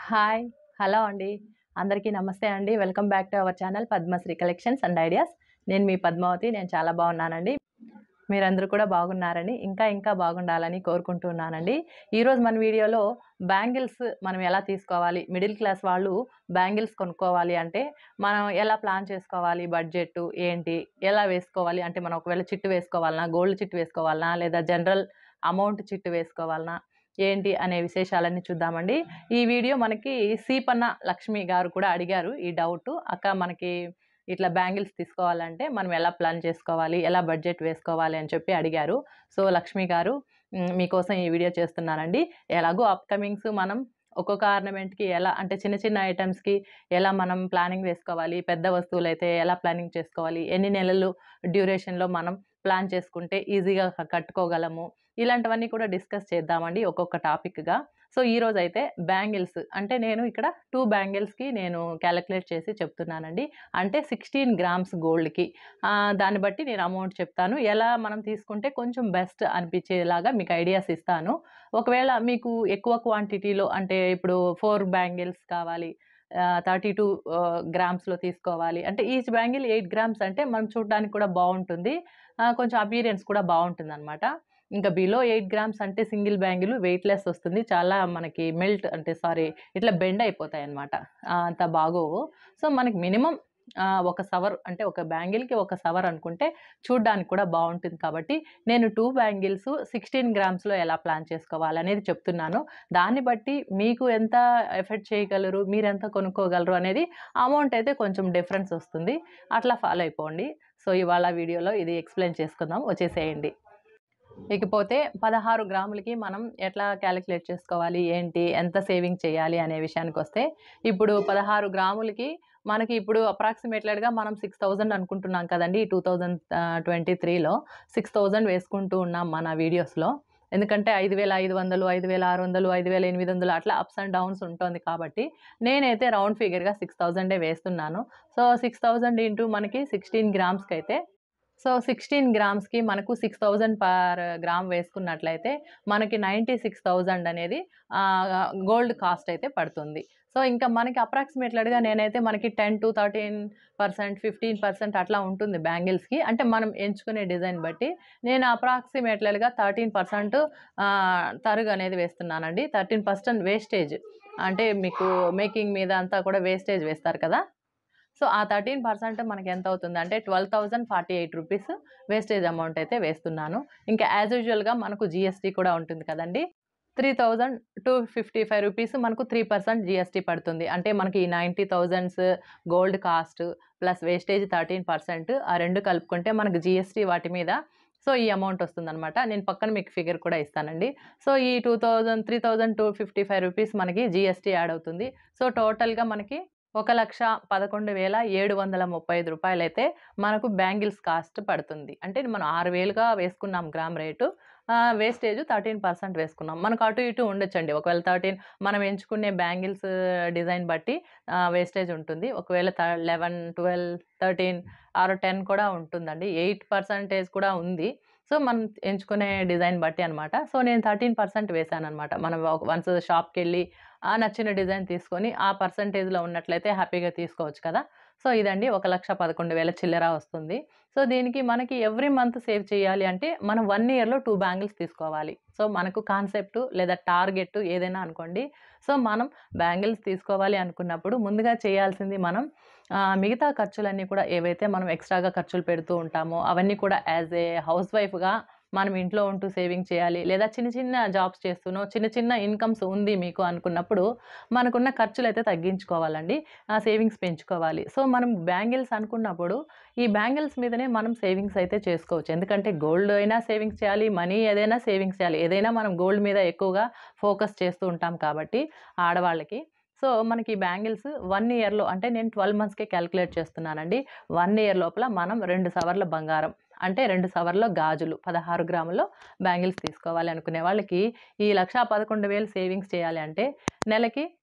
Hi hello అండి అందరికీ నమస్తే అండి welcome back to our channel Padmasri collections and ideas నేను మీ పద్మావతి నేను చాలా బాగున్నానండి మీరందరూ కూడా బాగున్నారని ఇంకా ఇంకా బాగుండాలని కోరుకుంటున్నానండి ఈరోజు మన వీడియోలో బ్యాంగిల్స్ మనం ఎలా తీసుకోవాలి మిడిల్ క్లాస్ వాళ్ళు బ్యాంగిల్స్ కొనుక్కోవాలి అంటే మనం ఎలా ప్లాన్ చేసుకోవాలి బడ్జెట్ ఏంటి ఎలా వేసుకోవాలి అంటే మనం ఒకవేళ చిట్టు వేసుకోవాలన్నా గోల్డ్ చిట్టు వేసుకోవాలన్నా లేదా జనరల్ అమౌంట్ చిట్టు వేసుకోవాలన్నా ఏంటి అనే విశేషాలన్నీ చూద్దామండి ఈ వీడియో మనకి సీపన్న లక్ష్మి గారు కూడా అడిగారు ఈ డౌట్ అక్క మనకి ఇట్లా బ్యాంగిల్స్ తీసుకోవాలంటే మనం ఎలా ప్లాన్ చేసుకోవాలి ఎలా బడ్జెట్ వేసుకోవాలి అని చెప్పి అడిగారు సో లక్ష్మి గారు మ్, మీకోసం ఈ వీడియో చేస్తున్నానండి ఎలాగో అప్కమింగ్స్ మనం ఒక్కొక్క ఆర్నమెంట్కి ఎలా అంటే చిన్న చిన్న ఐటమ్స్కి ఎలా మనం ప్లానింగ్ వేసుకోవాలి పెద్ద వస్తువులు అయితే ఎలా ప్లానింగ్ చేసుకోవాలి ఎన్ని నెలలు డ్యూరేషన్లో మనం ప్లాన్ చేసుకుంటే ఈజీగా క- కట్టుకోగలము ఇలాంటివన్నీ కూడా డిస్కస్ చేద్దామండి ఒక్కొక్క టాపిక్గా సో ఈ రోజు అయితే బ్యాంగిల్స్ అంటే నేను ఇక్కడ టూ బ్యాంగిల్స్కి నేను క్యాలిక్యులేట్ చేసి చెప్తున్నానండి అంటే సిక్స్టీన్ గ్రామ్స్ గోల్డ్కి దాన్ని బట్టి నేను అమౌంట్ చెప్తాను ఎలా మనం తీసుకుంటే కొంచెం బెస్ట్ అనిపించేలాగా మీకు ఐడియాస్ ఇస్తాను ఒకవేళ మీకు ఎక్కువ క్వాంటిటీలో అంటే ఇప్పుడు ఫోర్ బ్యాంగిల్స్ కావాలి థర్టీ టూ గ్రామ్స్లో తీసుకోవాలి అంటే ఈచ్ బ్యాంగిల్ ఎయిట్ గ్రామ్స్ అంటే మనం చూడడానికి కూడా బాగుంటుంది ఆ, కొంచెం అపీరియన్స్ కూడా బాగుంటుంది అనమాట ఇంకా బిలో ఎయిట్ గ్రామ్స్ అంటే సింగిల్ బ్యాంగిల్ వెయిట్లెస్ వస్తుంది చాలా మనకి మెల్ట్ అంటే సారీ ఇట్లా బెండ్ అయిపోతాయి అనమాట అంత బాగోవు సో మనకి మినిమం ఒక సవర్ అంటే ఒక బ్యాంగిల్కి ఒక సవర్ అనుకుంటే చూడ్డానికి కూడా బాగుంటుంది కాబట్టి నేను టూ బ్యాంగిల్స్ సిక్స్టీన్ గ్రామ్స్లో ఎలా ప్లాన్ చేసుకోవాలి అనేది చెప్తున్నాను దాన్ని బట్టి మీకు ఎంత ఎఫెక్ట్ చేయగలరు మీరు ఎంత కొనుక్కోగలరు అనేది అమౌంట్ అయితే కొంచెం డిఫరెన్స్ వస్తుంది అట్లా ఫాలో అయిపోండి సో ఇవాళ వీడియోలో ఇది ఎక్స్ప్లెయిన్ చేసుకుందాం వచ్చేసేయండి ఇకపోతే పదహారు గ్రాములకి మనం ఎట్లా క్యాలిక్యులేట్ చేసుకోవాలి ఏంటి ఎంత సేవింగ్ చేయాలి అనే విషయానికి వస్తే ఇప్పుడు పదహారు గ్రాములకి మనకి ఇప్పుడు అప్రాక్సిమేటెడ్గా మనం సిక్స్ థౌజండ్ అనుకుంటున్నాం కదండి టూ థౌజండ్ ట్వంటీ త్రీలో సిక్స్ థౌజండ్ వేసుకుంటూ ఉన్నాం మన వీడియోస్లో ఎందుకంటే ఐదు వేల ఐదు వందలు ఐదు వేల ఆరు వందలు ఐదు వేల ఎనిమిది వందలు అట్లా అప్స్ అండ్ డౌన్స్ ఉంటుంది కాబట్టి నేనైతే రౌండ్ ఫిగర్గా సిక్స్ థౌజండే వేస్తున్నాను సో సిక్స్ థౌజండ్ ఇంటూ మనకి సిక్స్టీన్ గ్రామ్స్కి అయితే సో సిక్స్టీన్ గ్రామ్స్కి మనకు సిక్స్ థౌజండ్ పర్ గ్రామ్ వేసుకున్నట్లయితే మనకి నైంటీ సిక్స్ థౌజండ్ అనేది గోల్డ్ కాస్ట్ అయితే పడుతుంది సో ఇంకా మనకి అప్రాక్సిమేట్లీగా నేనైతే మనకి ten to thirteen percent fifteen percent అట్లా ఉంటుంది బ్యాంగిల్స్కి అంటే మనం ఎంచుకునే డిజైన్ బట్టి నేను అప్రాక్సిమేట్లీగా థర్టీన్ పర్సెంట్ తరుగు అనేది వేస్తున్నానండి థర్టీన్ పర్సెంట్ వేస్టేజ్ అంటే మీకు మేకింగ్ మీద అంతా కూడా వేస్టేజ్ వేస్తారు కదా సో ఆ థర్టీన్ పర్సెంట్ మనకి ఎంత అవుతుంది అంటే twelve thousand forty eight rupees wastage amount అయితే వేస్తున్నాను ఇంకా యాజ్ యూజువల్గా మనకు జిఎస్టీ కూడా ఉంటుంది కదండి three thousand two fifty five rupees మనకు త్రీ పర్సెంట్ జిఎస్టీ పడుతుంది అంటే మనకి ఈ ninety thousands gold cost plus wastage thirteen percent ఆ రెండు కలుపుకుంటే మనకు జిఎస్టీ వాటి మీద సో ఈ అమౌంట్ వస్తుందన్నమాట నేను పక్కన మీకు ఫిగర్ కూడా ఇస్తానండి సో ఈ two thousand three thousand two fifty five rupees మనకి జిఎస్టీ యాడ్ అవుతుంది సో టోటల్గా మనకి ఒక లక్ష పదకొండు వేల ఏడు వందల ముప్పై ఐదు రూపాయలు అయితే మనకు బ్యాంగిల్స్ కాస్ట్ పడుతుంది అంటే మనం ఆరు వేలుగా వేసుకున్నాం gram rate wastage thirteen percent వేసుకున్నాం మనకు అటు ఇటు ఉండొచ్చండి ఒకవేళ థర్టీన్ మనం ఎంచుకునే బ్యాంగిల్స్ డిజైన్ బట్టి వేస్టేజ్ ఉంటుంది ఒకవేళ లెవెన్ ట్వెల్వ్ థర్టీన్ ఆరు టెన్ కూడా ఉంటుందండి ఎయిట్ పర్సంటేజ్ కూడా ఉంది సో మనం ఎంచుకునే డిజైన్ బట్టి అనమాట సో నేను థర్టీన్ పర్సెంట్ వేసాను అనమాట మనం వన్స్ షాప్కి వెళ్ళి ఆ నచ్చిన డిజైన్ తీసుకొని ఆ పర్సంటేజ్లో ఉన్నట్లయితే హ్యాపీగా తీసుకోవచ్చు కదా సో ఇదండి ఒక లక్ష పదకొండు వేల చిల్లర వస్తుంది సో దీనికి మనకి ఎవ్రీ మంత్ సేవ్ చేయాలి అంటే మనం వన్ ఇయర్లో టూ బ్యాంగిల్స్ తీసుకోవాలి సో మనకు కాన్సెప్ట్ లేదా టార్గెట్ ఏదైనా అనుకోండి సో మనం బ్యాంగిల్స్ తీసుకోవాలి అనుకున్నప్పుడు ముందుగా చేయాల్సింది మనం ఆ, మిగతా ఖర్చులన్నీ కూడా ఏవైతే మనం ఎక్స్ట్రాగా ఖర్చులు పెడుతూ ఉంటామో అవన్నీ కూడా యాజ్ ఏ హౌస్ వైఫ్గా మనం ఇంట్లో ఉంటూ సేవింగ్ చేయాలి లేదా చిన్న చిన్న జాబ్స్ చేస్తూనో చిన్న చిన్న ఇన్కమ్స్ ఉంది మీకు అనుకున్నప్పుడు మనకున్న ఖర్చులు అయితే తగ్గించుకోవాలండి ఆ సేవింగ్స్ పెంచుకోవాలి సో మనం బ్యాంగిల్స్ అనుకున్నప్పుడు ఈ బ్యాంగిల్స్ మీదనే మనం సేవింగ్స్ అయితే చేసుకోవచ్చు ఎందుకంటే గోల్డ్ అయినా సేవింగ్స్ చేయాలి మనీ ఏదైనా సేవింగ్స్ చేయాలి ఏదైనా మనం గోల్డ్ మీద ఎక్కువగా ఫోకస్ చేస్తూ ఉంటాం కాబట్టి ఆడవాళ్ళకి సో మనకి బ్యాంగిల్స్ వన్ ఇయర్లో అంటే నేను ట్వెల్వ్ మంత్స్కే క్యాలిక్యులేట్ చేస్తున్నానండి వన్ ఇయర్ లోపల మనం రెండు సవర్ల బంగారం అంటే రెండు సవర్ల గాజులు పదహారు గ్రాముల్లో బ్యాంగిల్స్ తీసుకోవాలి అనుకునే వాళ్ళకి ఈ లక్ష పదకొండు వేలు సేవింగ్స్ చేయాలి అంటే నెలకి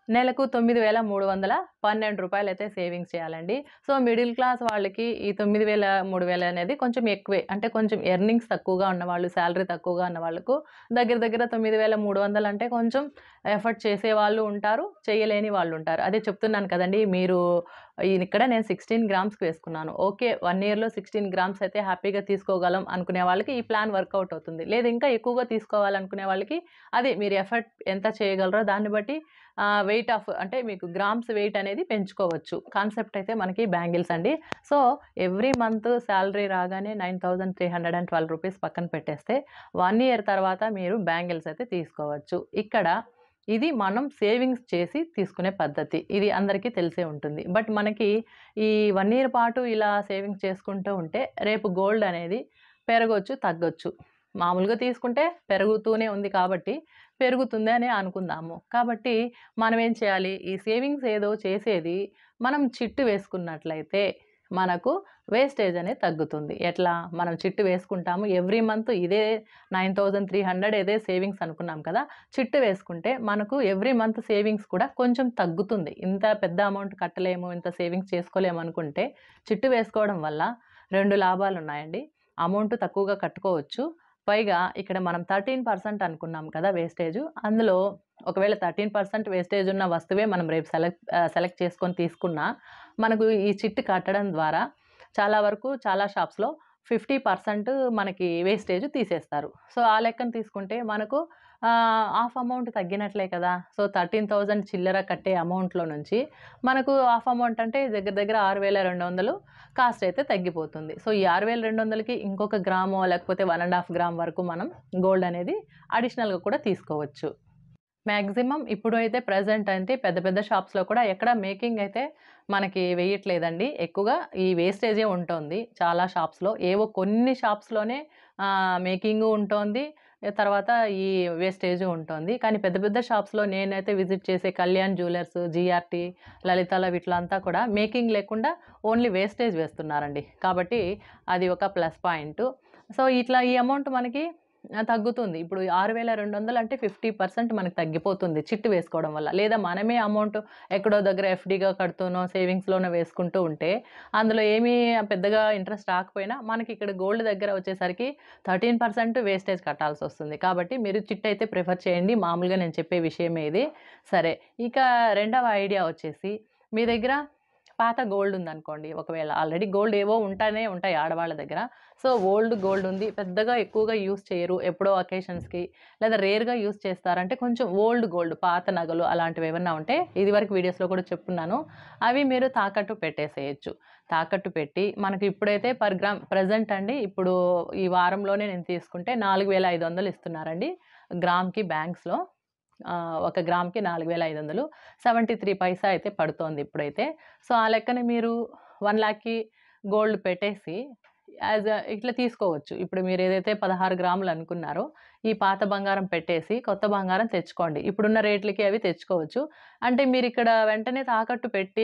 నెలకు తొమ్మిది వేల మూడు వందల పన్నెండు రూపాయలు అయితే సేవింగ్స్ చేయాలండి సో మిడిల్ క్లాస్ వాళ్ళకి ఈ తొమ్మిది వేల మూడు వేల అనేది కొంచెం ఎక్కువే అంటే కొంచెం ఎర్నింగ్స్ తక్కువగా ఉన్న వాళ్ళు శాలరీ తక్కువగా ఉన్న వాళ్ళకు దగ్గర దగ్గర తొమ్మిది వేల మూడు వందలు అంటే కొంచెం ఎఫర్ట్ చేసే వాళ్ళు ఉంటారు చేయలేని వాళ్ళు ఉంటారు అదే చెప్తున్నాను కదండి మీరు ఈ- ఇక్కడ నేను సిక్స్టీన్ గ్రామ్స్కి వేసుకున్నాను ఓకే వన్ ఇయర్లో సిక్స్టీన్ గ్రామ్స్ అయితే హ్యాపీగా తీసుకోగలం అనుకునే వాళ్ళకి ఈ ప్లాన్ వర్కౌట్ అవుతుంది లేదు ఇంకా ఎక్కువగా తీసుకోవాలనుకునే వాళ్ళకి అదే మీరు ఎఫర్ట్ ఎంత చేయగలరో దాన్ని బట్టి వెయిట్ ఆఫ్ అంటే మీకు గ్రామ్స్ వెయిట్ అనేది పెంచుకోవచ్చు కాన్సెప్ట్ అయితే మనకి బ్యాంగిల్స్ అండి సో ఎవ్రీ మంత్ శాలరీ రాగానే nine thousand three hundred and twelve rupees పక్కన పెట్టేస్తే వన్ ఇయర్ తర్వాత మీరు బ్యాంగిల్స్ అయితే తీసుకోవచ్చు ఇక్కడ ఇది మనం సేవింగ్స్ చేసి తీసుకునే పద్ధతి ఇది అందరికీ తెలిసే ఉంటుంది బట్ మనకి ఈ వన్ ఇయర్ పాటు ఇలా సేవింగ్స్ చేసుకుంటూ ఉంటే రేపు గోల్డ్ అనేది పెరగవచ్చు తగ్గొచ్చు మామూలుగా తీసుకుంటే పెరుగుతూనే ఉంది కాబట్టి పెరుగుతుంది అని అనుకుందాము కాబట్టి మనం ఏం చేయాలి ఈ సేవింగ్స్ ఏదో చేసేది మనం చిట్టు వేసుకున్నట్లయితే మనకు వేస్టేజ్ అనేది తగ్గుతుంది ఎట్లా మనం చిట్టు వేసుకుంటాము ఎవ్రీ మంత్ ఇదే నైన్ థౌజండ్ త్రీ హండ్రెడ్ ఇదే సేవింగ్స్ అనుకున్నాం కదా చిట్టు వేసుకుంటే మనకు ఎవ్రీ మంత్ సేవింగ్స్ కూడా కొంచెం తగ్గుతుంది ఇంత పెద్ద అమౌంట్ కట్టలేము ఇంత సేవింగ్స్ చేసుకోలేము అనుకుంటే చిట్టు వేసుకోవడం వల్ల రెండు లాభాలు ఉన్నాయండి అమౌంట్ తక్కువగా కట్టుకోవచ్చు పైగా ఇక్కడ మనం థర్టీన్ పర్సెంట్ అనుకున్నాం కదా వేస్టేజ్ అందులో ఒకవేళ థర్టీన్ పర్సెంట్ వేస్టేజ్ ఉన్న వస్తువే మనం రేపు సెలెక్ట్ సెలెక్ట్ చేసుకొని తీసుకున్నా మనకు ఈ చిట్టు కట్టడం ద్వారా చాలా వరకు చాలా షాప్స్లో ఫిఫ్టీ పర్సెంట్ మనకి వేస్టేజ్ తీసేస్తారు సో ఆ లెక్కను తీసుకుంటే మనకు హాఫ్ అమౌంట్ తగ్గినట్లే కదా సో థర్టీన్ థౌజండ్ చిల్లర కట్టే అమౌంట్లో నుంచి మనకు హాఫ్ అమౌంట్ అంటే దగ్గర దగ్గర ఆరు వేల రెండు వందలు కాస్ట్ అయితే తగ్గిపోతుంది సో ఈ ఆరు వేల రెండు వందలకి ఇంకొక గ్రామో లేకపోతే వన్ అండ్ హాఫ్ గ్రామ్ వరకు మనం గోల్డ్ అనేది అడిషనల్గా కూడా తీసుకోవచ్చు మ్యాక్సిమం ఇప్పుడు అయితే ప్రజెంట్ అంటే పెద్ద పెద్ద షాప్స్లో కూడా ఎక్కడ మేకింగ్ అయితే మనకి వేయట్లేదండి ఎక్కువగా ఈ వేస్టేజే ఉంటుంది చాలా షాప్స్లో ఏవో కొన్ని షాప్స్లోనే మేకింగ్ ఉంటుంది తర్వాత ఈ వేస్టేజ్ ఉంటుంది కానీ పెద్ద పెద్ద షాప్స్లో నేనైతే విజిట్ చేసే కళ్యాణ్ జ్యువెలర్స్ జిఆర్టీ లలితాల వీటిలంతా కూడా మేకింగ్ లేకుండా ఓన్లీ వేస్టేజ్ వేస్తున్నారండి కాబట్టి అది ఒక ప్లస్ పాయింట్ సో ఇట్లా ఈ అమౌంట్ మనకి ఆ, తగ్గుతుంది ఇప్పుడు ఆరు వేల రెండు వందలు అంటే ఫిఫ్టీ పర్సెంట్ మనకి తగ్గిపోతుంది చిట్టు వేసుకోవడం వల్ల లేదా మనమే అమౌంట్ ఎక్కడో దగ్గర ఎఫ్డీగా కడుతూనో సేవింగ్స్లోనో వేసుకుంటూ ఉంటే అందులో ఏమీ పెద్దగా ఇంట్రెస్ట్ రాకపోయినా మనకి ఇక్కడ గోల్డ్ దగ్గర వచ్చేసరికి థర్టీన్ పర్సెంట్ వేస్టేజ్ కట్టాల్సి వస్తుంది కాబట్టి మీరు చిట్ అయితే ప్రిఫర్ చేయండి మామూలుగా నేను చెప్పే విషయమే ఇది సరే ఇక రెండవ ఐడియా వచ్చేసి మీ దగ్గర పాత గోల్డ్ ఉందనుకోండి ఒకవేళ ఆల్రెడీ గోల్డ్ ఏవో ఉంటానే ఉంటాయి ఆడవాళ్ళ దగ్గర సో ఓల్డ్ గోల్డ్ ఉంది పెద్దగా ఎక్కువగా యూస్ చేయరు ఎప్పుడో అకేషన్స్కి లేదా రేర్గా యూస్ చేస్తారంటే కొంచెం ఓల్డ్ గోల్డ్ పాత నగలు అలాంటివి ఏమన్నా ఉంటే ఇది వరకు వీడియోస్లో కూడా చెప్పున్నాను అవి మీరు తాకట్టు పెట్టేసేయచ్చు తాకట్టు పెట్టి మనకి ఇప్పుడైతే పర్ గ్రామ్ ప్రజెంట్ అండి ఇప్పుడు ఈ వారంలోనే నేను తీసుకుంటే నాలుగు వేల ఐదు వందలు ఇస్తున్నారండి గ్రామ్కి బ్యాంక్స్లో ఆ, ఒక గ్రామ్కి నాలుగు వేల ఐదు వందలు సెవెంటీ త్రీ పైసా అయితే పడుతోంది ఇప్పుడైతే సో ఆ లెక్కన మీరు వన్ ల్యాక్కి గోల్డ్ పెట్టేసి యాజ్ ఇట్లా తీసుకోవచ్చు ఇప్పుడు మీరు ఏదైతే పదహారు గ్రాములు అనుకున్నారో ఈ పాత బంగారం పెట్టేసి కొత్త బంగారం తెచ్చుకోండి ఇప్పుడున్న రేట్లకి అవి తెచ్చుకోవచ్చు అంటే మీరు ఇక్కడ వెంటనే తాకట్టు పెట్టి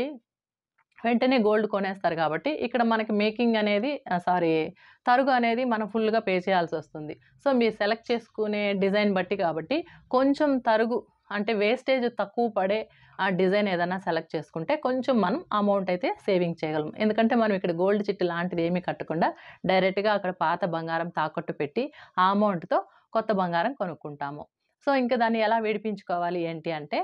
వెంటనే గోల్డ్ కొనేస్తారు కాబట్టి ఇక్కడ మనకి మేకింగ్ అనేది సారీ తరుగు అనేది మనం ఫుల్గా పే చేయాల్సి వస్తుంది సో మీరు సెలెక్ట్ చేసుకునే డిజైన్ బట్టి కాబట్టి కొంచెం తరుగు అంటే వేస్టేజ్ తక్కువ పడే ఆ డిజైన్ ఏదైనా సెలెక్ట్ చేసుకుంటే కొంచెం మనం అమౌంట్ అయితే సేవింగ్ చేయగలం ఎందుకంటే మనం ఇక్కడ గోల్డ్ చిట్టు లాంటిది ఏమీ కట్టకుండా డైరెక్ట్గా అక్కడ పాత బంగారం తాకట్టు పెట్టి ఆ అమౌంట్తో కొత్త బంగారం కొనుక్కుంటాము సో ఇంకా దాన్ని ఎలా విడిపించుకోవాలి ఏంటి అంటే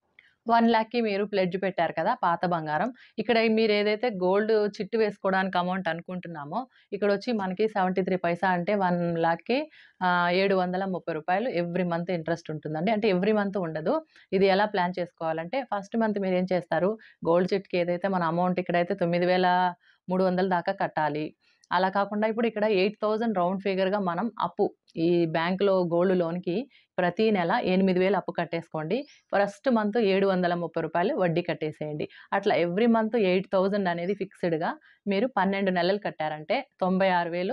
వన్ ల్యాక్కి మీరు ప్లెడ్జ్ పెట్టారు కదా పాత బంగారం ఇక్కడ మీరు ఏదైతే గోల్డ్ చిట్టు వేసుకోవడానికి అమౌంట్ అనుకుంటున్నామో ఇక్కడ వచ్చి మనకి సెవెంటీ త్రీ పైసా అంటే వన్ ల్యాక్కి ఏడు వందల ముప్పై రూపాయలు ఎవ్రీ మంత్ ఇంట్రెస్ట్ ఉంటుందండి అంటే ఎవ్రీ మంత్ ఉండదు ఇది ఎలా ప్లాన్ చేసుకోవాలంటే ఫస్ట్ మంత్ మీరు ఏం చేస్తారు గోల్డ్ చిట్కి ఏదైతే మన అమౌంట్ ఇక్కడైతే తొమ్మిది వేల మూడు వందల దాకా కట్టాలి అలా కాకుండా ఇప్పుడు ఇక్కడ ఎయిట్ థౌజండ్ రౌండ్ ఫిగర్గా మనం అప్పు ఈ బ్యాంకులో గోల్డ్ లోన్కి ప్రతి నెల ఎనిమిది వేలు అప్పు కట్టేసుకోండి ఫస్ట్ మంత్ ఏడు వందల ముప్పై రూపాయలు వడ్డీ కట్టేసేయండి అట్లా ఎవ్రీ మంత్ ఎయిట్ థౌజండ్ అనేది ఫిక్స్డ్గా మీరు పన్నెండు నెలలు కట్టారంటే తొంభై ఆరు వేలు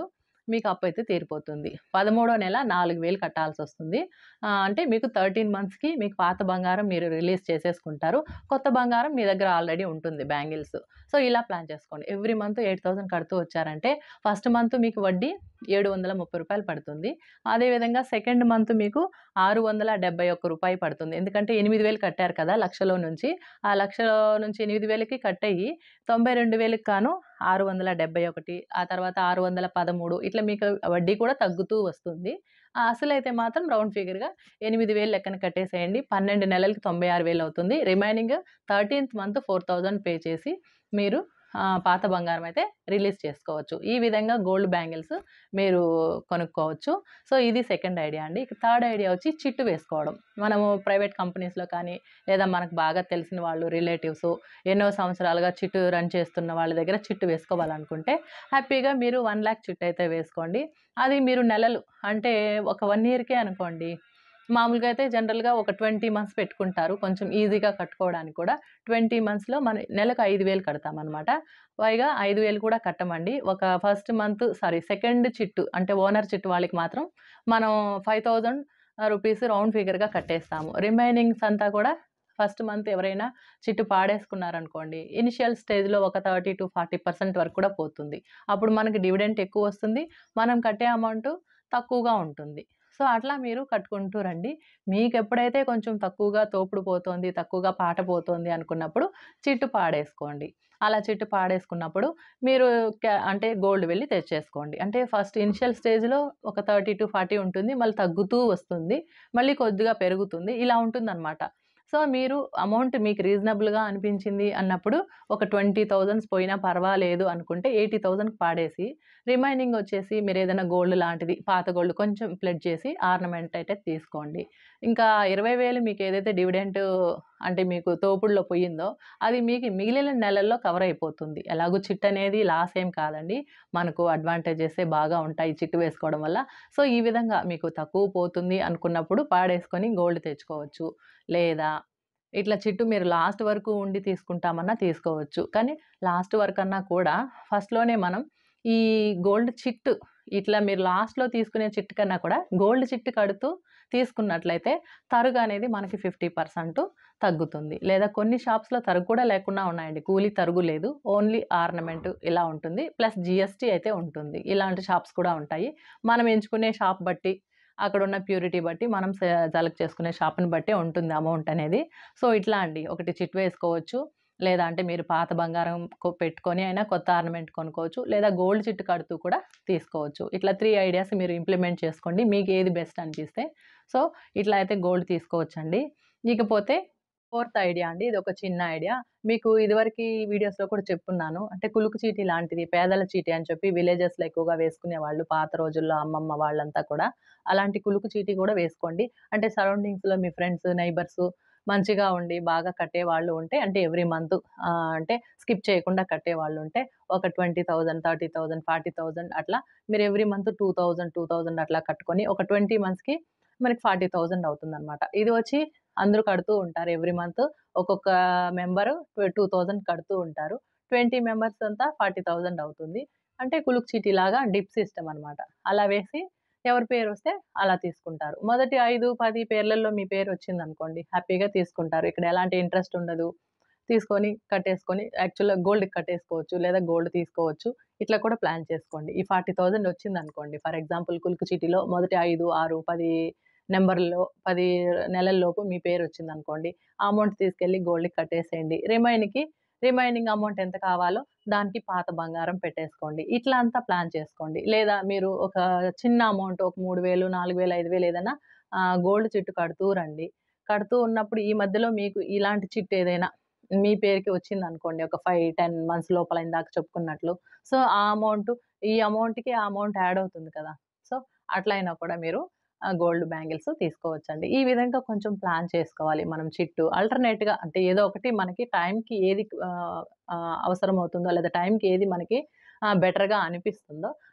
మీకు అప్పు అయితే తీరిపోతుంది పదమూడో నెల నాలుగు వేలు కట్టాల్సి వస్తుంది ఆ, అంటే మీకు థర్టీన్ మంత్స్కి మీకు పాత బంగారం మీరు రిలీజ్ చేసేసుకుంటారు కొత్త బంగారం మీ దగ్గర ఆల్రెడీ ఉంటుంది బ్యాంగిల్స్ సో ఇలా ప్లాన్ చేసుకోండి ఎవ్రీ మంత్ ఎయిట్ థౌసండ్ కడుతూ వచ్చారంటే ఫస్ట్ మంత్ మీకు వడ్డీ ఏడు వందల ముప్పై రూపాయలు పడుతుంది అదేవిధంగా సెకండ్ మంత్ మీకు ఆరు వందల డెబ్బై ఒక్క రూపాయి పడుతుంది ఎందుకంటే ఎనిమిది వేలు కట్టారు కదా లక్షలో నుంచి ఆ లక్షలో నుంచి ఎనిమిది వేలకి కట్ అయ్యి తొంభై రెండు వేలకు కాను ఆరు వందల డెబ్బై ఒకటి ఆ తర్వాత ఆరు వందల పదమూడు ఇట్లా మీకు వడ్డీ కూడా తగ్గుతూ వస్తుంది ఆ అసలు అయితే మాత్రం రౌండ్ ఫిగర్గా ఎనిమిది వేలు లెక్కన కట్టేసేయండి పన్నెండు నెలలకి తొంభై ఆరు వేలు అవుతుంది remaining thirteenth month four thousand pay చేసి మీరు ఆ, పాత బంగారం అయితే రిలీజ్ చేసుకోవచ్చు ఈ విధంగా గోల్డ్ బ్యాంగిల్స్ మీరు కొనుక్కోవచ్చు సో ఇది సెకండ్ ఐడియా అండి ఇక థర్డ్ ఐడియా వచ్చి చిట్టు వేసుకోవడం మనము ప్రైవేట్ కంపెనీస్లో కానీ లేదా మనకు బాగా తెలిసిన వాళ్ళు రిలేటివ్స్ ఎన్నో సంవత్సరాలుగా చిట్టు రన్ చేస్తున్న వాళ్ళ దగ్గర చిట్టు వేసుకోవాలనుకుంటే హ్యాపీగా మీరు వన్ ల్యాక్ చిట్టు అయితే వేసుకోండి అది మీరు నెలలు అంటే ఒక వన్ ఇయర్కే అనుకోండి మామూలుగా అయితే జనరల్గా ఒక ట్వంటీ మంత్స్ పెట్టుకుంటారు కొంచెం ఈజీగా కట్టుకోవడానికి కూడా ట్వంటీ మంత్స్లో మన నెలకు ఐదు వేలు కడతామన్నమాట పైగా ఐదు వేలు కూడా కట్టమండి ఒక ఫస్ట్ మంత్ సారీ సెకండ్ చిట్టు అంటే ఓనర్ చిట్టు వాళ్ళకి మాత్రం మనం ఫైవ్ థౌజండ్ రూపీస్ రౌండ్ ఫిగర్గా కట్టేస్తాము రిమైనింగ్స్ అంతా కూడా ఫస్ట్ మంత్ ఎవరైనా చిట్టు పాడేసుకున్నారనుకోండి ఇనిషియల్ స్టేజ్లో ఒక థర్టీ టు ఫార్టీ పర్సెంట్ వరకు కూడా పోతుంది అప్పుడు మనకి డివిడెంట్ ఎక్కువ వస్తుంది మనం కట్టే అమౌంట్ తక్కువగా ఉంటుంది సో అట్లా మీరు కట్టుకుంటూ రండి మీకు ఎప్పుడైతే కొంచెం తక్కువగా తోపుడు పోతోంది తక్కువగా పాట పోతోంది అనుకున్నప్పుడు చిట్టు పాడేసుకోండి అలా చిట్టు పాడేసుకున్నప్పుడు మీరు క్యా- అంటే గోల్డ్ వెళ్ళి తెచ్చేసుకోండి అంటే ఫస్ట్ ఇనిషియల్ స్టేజ్లో ఒక థర్టీ టు ఫార్టీ ఉంటుంది మళ్ళీ తగ్గుతూ వస్తుంది మళ్ళీ కొద్దిగా పెరుగుతుంది ఇలా ఉంటుందన్నమాట సో మీరు అమౌంట్ మీకు రీజనబుల్గా అనిపించింది అన్నప్పుడు ఒక ట్వంటీ థౌజండ్స్ పోయినా పర్వాలేదు అనుకుంటే ఎయిటీ థౌజండ్కి పాడేసి రిమైనింగ్ వచ్చేసి మీరు ఏదైనా గోల్డ్ లాంటిది పాత గోల్డ్ కొంచెం ప్లెడ్ చేసి ఆర్నమెంట్ అయితే తీసుకోండి ఇంకా ఇరవై వేలు మీకు ఏదైతే డివిడెంట్ అంటే మీకు తోపుడులో పోయిందో అది మీకు మిగిలిన నెలల్లో కవర్ అయిపోతుంది ఎలాగో చిట్ అనేది లాస్ ఏం కాదండి మనకు అడ్వాంటేజెస్ బాగా ఉంటాయి చిట్టు వేసుకోవడం వల్ల సో ఈ విధంగా మీకు తక్కువ పోతుంది అనుకున్నప్పుడు పాడేసుకొని గోల్డ్ తెచ్చుకోవచ్చు లేదా ఇట్లా చిట్టు మీరు లాస్ట్ వరకు ఉండి తీసుకుంటామన్నా తీసుకోవచ్చు కానీ లాస్ట్ వరకు అన్నా కూడా ఫస్ట్లోనే మనం ఈ గోల్డ్ చిట్టు ఇట్లా మీరు లాస్ట్లో తీసుకునే చిట్టు కన్నా కూడా గోల్డ్ చిట్టు కడుతూ తీసుకున్నట్లయితే తరుగు అనేది మనకి ఫిఫ్టీ పర్సెంట్ తగ్గుతుంది లేదా కొన్ని షాప్స్లో తరుగు కూడా లేకుండా ఉన్నాయండి కూలీ తరుగు లేదు ఓన్లీ ఆర్నమెంట్ ఇలా ఉంటుంది ప్లస్ జిఎస్టీ అయితే ఉంటుంది ఇలాంటి షాప్స్ కూడా ఉంటాయి మనం ఎంచుకునే షాప్ బట్టి అక్కడ ఉన్న ప్యూరిటీ బట్టి మనం సెలెక్ట్ చేసుకునే షాప్ని బట్టి ఉంటుంది అమౌంట్ అనేది సో ఇట్లా అండి ఒకటి చిట్ వేసుకోవచ్చు లేదా అంటే మీరు పాత బంగారం కొ- పెట్టుకొని అయినా కొత్త ఆర్నమెంట్ కొనుక్కోవచ్చు లేదా గోల్డ్ చిట్టు కడుతూ కూడా తీసుకోవచ్చు ఇట్లా త్రీ ఐడియాస్ మీరు ఇంప్లిమెంట్ చేసుకోండి మీకు ఏది బెస్ట్ అనిపిస్తే సో ఇట్లా అయితే గోల్డ్ తీసుకోవచ్చండి ఇకపోతే ఫోర్త్ ఐడియా అండి ఇది ఒక చిన్న ఐడియా మీకు ఇదివరకు వీడియోస్లో కూడా చెప్పున్నాను అంటే కులుకు చీటీ లాంటిది పేదల చీటీ అని చెప్పి విలేజెస్లో ఎక్కువగా వేసుకునే వాళ్ళు పాత రోజుల్లో అమ్మమ్మ వాళ్ళంతా కూడా అలాంటి కులుకు చీటీ కూడా వేసుకోండి అంటే సరౌండింగ్స్లో మీ ఫ్రెండ్స్ నైబర్స్ మంచిగా ఉండి బాగా కట్టే వాళ్ళు ఉంటే అంటే ఎవ్రీ మంత్ అంటే స్కిప్ చేయకుండా కట్టే వాళ్ళు ఉంటే ఒక twenty thousand thirty thousand forty thousand అట్లా మీరు every month two thousand two thousand అట్లా కట్టుకొని ఒక ట్వంటీ మంత్స్కి మనకి ఫార్టీ థౌజండ్ అవుతుంది అనమాట ఇది వచ్చి అందరూ కడుతూ ఉంటారు ఎవ్రీ మంత్ ఒక్కొక్క మెంబరు టూ థౌజండ్ కడుతూ ఉంటారు ట్వంటీ మెంబర్స్ అంతా ఫార్టీ థౌజండ్ అవుతుంది అంటే కులుక్ చీటీ లాగా డిప్ సిస్టమ్ అనమాట అలా వేసి ఎవరి పేరు వస్తే అలా తీసుకుంటారు మొదటి ఐదు పది పేర్లలో మీ పేరు వచ్చింది అనుకోండి హ్యాపీగా తీసుకుంటారు ఇక్కడ ఎలాంటి ఇంట్రెస్ట్ ఉండదు తీసుకొని కట్టేసుకొని యాక్చువల్గా గోల్డ్ కట్టేసుకోవచ్చు లేదా గోల్డ్ తీసుకోవచ్చు ఇట్లా కూడా ప్లాన్ చేసుకోండి ఈ ఫార్టీ థౌజండ్ వచ్చింది అనుకోండి ఫర్ ఎగ్జాంపుల్ కులుకు చీటీలో మొదటి ఐదు ఆరు పది నెంబర్లో పది నెలల్లోపు మీ పేరు వచ్చింది అనుకోండి ఆ అమౌంట్ తీసుకెళ్ళి గోల్డ్కి కట్టేసేయండి రిమైన్కి రిమైనింగ్ అమౌంట్ ఎంత కావాలో దానికి పాత బంగారం పెట్టేసుకోండి ఇట్లా అంతా ప్లాన్ చేసుకోండి లేదా మీరు ఒక చిన్న అమౌంట్ ఒక మూడు వేలు నాలుగు వేలు ఐదు వేలు ఏదైనా గోల్డ్ చిట్టు కడుతూ రండి కడుతూ ఉన్నప్పుడు ఈ మధ్యలో మీకు ఇలాంటి చిట్టు ఏదైనా మీ పేరుకి వచ్చింది అనుకోండి ఒక ఫైవ్ టెన్ మంత్స్ లోపల ఇందాక చెప్పుకున్నట్లు సో ఆ అమౌంట్ ఈ అమౌంట్కి ఆ అమౌంట్ యాడ్ అవుతుంది కదా సో అట్లా అయినా కూడా మీరు గోల్డ్ బ్యాంగిల్స్ తీసుకోవచ్చండి ఈ విధంగా కొంచెం ప్లాన్ చేసుకోవాలి మనం చిట్టు ఆల్టర్నేట్గా అంటే ఏదో ఒకటి మనకి టైంకి ఏది ఆ, ఆ, అవసరం అవుతుందో లేదా టైంకి ఏది మనకి బెటర్గా అనిపిస్తుందో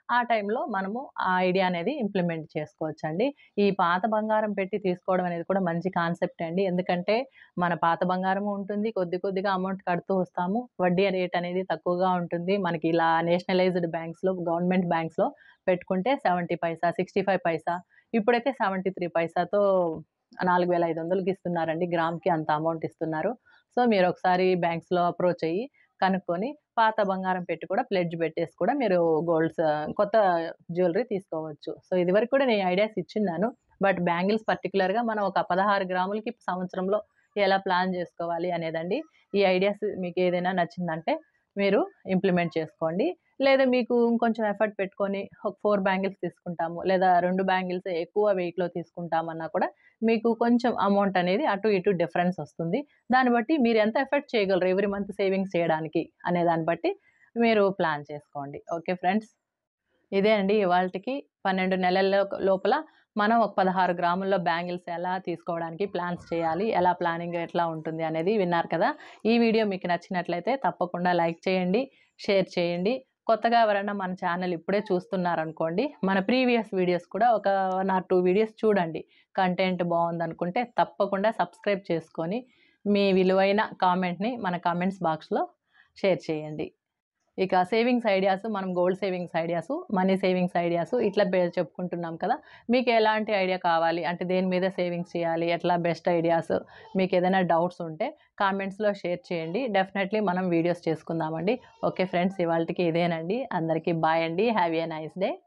ఆ టైంలో మనము ఆ ఐడియా అనేది ఇంప్లిమెంట్ చేసుకోవచ్చండి. ఈ పాత బంగారం పెట్టి తీసుకోవడం అనేది కూడా మంచి కాన్సెప్టే అండి. ఎందుకంటే మన పాత బంగారము ఉంటుంది. కొద్ది కొద్దిగా అమౌంట్ కడుతూ వస్తాము. వడ్డీ రేట్ అనేది తక్కువగా ఉంటుంది. మనకి ఇలా నేషనలైజ్డ్ బ్యాంక్స్‌లో, గవర్నమెంట్ బ్యాంక్స్‌లో పెట్టుకుంటే 70 పైసా, 65 పైసా ఇప్పుడైతే 73 పైసాతో 4500కి ఇస్తున్నారండి. గ్రామ్‌కి అంత అమౌంట్ ఇస్తున్నారు. సో, మీరొకసారి బ్యాంక్స్‌లో అప్రోచ్ అయ్యి కనుక్కొని పాత బంగారం పెట్టి కూడా ప్లెడ్జ్ పెట్టేసి కూడా మీరు గోల్డ్స్ కొత్త జ్యువెల్లరీ తీసుకోవచ్చు. సో, ఇదివరకు కూడా నేను ఐడియాస్ ఇచ్చున్నాను. బట్ బ్యాంగిల్స్ పర్టిక్యులర్‌గా మనం ఒక 16 గ్రాములకి సంవత్సరంలో ఎలా ప్లాన్ చేసుకోవాలి అనేదండి. ఈ ఐడియాస్ మీకేదైనా నచ్చిందంటే మీరు ఇంప్లిమెంట్ చేసుకోండి. లేదా మీకు ఇంకొంచెం ఎఫర్ట్ పెట్టుకొని ఒక 4 బ్యాంగిల్స్ తీసుకుంటాము. లేదా 2 బ్యాంగిల్స్ ఎక్కువ వెయిట్‌లో తీసుకుంటామన్నా కూడా మీకు కొంచెం అమౌంట్ అనేది అటు ఇటు డిఫరెన్స్ వస్తుంది. దాన్ని బట్టి మీరు ఎంత ఎఫర్ట్ చేయగలరు ఎవ్రీ మంత్ సేవింగ్స్ చేయడానికి అనే దాన్ని బట్టి మీరు ప్లాన్ చేసుకోండి. Okay friends. ఇదే అండి ఇవాల్టికి 12 నెలల్లో లోపల మనం ఒక 16 గ్రాముల్లో బ్యాంగిల్స్ ఎలా తీసుకోవడానికి ప్లాన్స్ చేయాలి, ఎలా ప్లానింగ్ ఎట్లా ఉంటుంది అనేది విన్నారు కదా! ఈ వీడియో మీకు నచ్చినట్లయితే తప్పకుండా లైక్ చేయండి, షేర్ చేయండి. కొత్తగా ఎవరైనా మన ఛానల్ ఇప్పుడే చూస్తున్నారనుకోండి, మన ప్రీవియస్ వీడియోస్ కూడా ఒక 1 ఆర్ 2 వీడియోస్ చూడండి. కంటెంట్ బావుందనుకుంటే తప్పకుండా సబ్స్క్రైబ్ చేసుకొని మీ విలువైన కామెంట్‌ని మన కామెంట్స్ బాక్స్‌లో షేర్ చేయండి. ఇక సేవింగ్స్ ఐడియాస్ మనం gold savings ideas, money savings ideas ఇట్లా బే చెప్పుకుంటున్నాం కదా! మీకు ఎలాంటి ఐడియా కావాలి అంటే దేని మీద సేవింగ్స్ చేయాలి, ఎట్లా బెస్ట్ ఐడియాస్ మీకేదైనా డౌట్స్ ఉంటే కామెంట్స్‌లో షేర్ చేయండి. డెఫినెట్‌లీ మనం వీడియోస్ చేసుకుందామండి. ఓకే ఫ్రెండ్స్ ఇవాల్టికి ఇదేనండి. అందరికీ బాయ్ అండి. Have a nice day.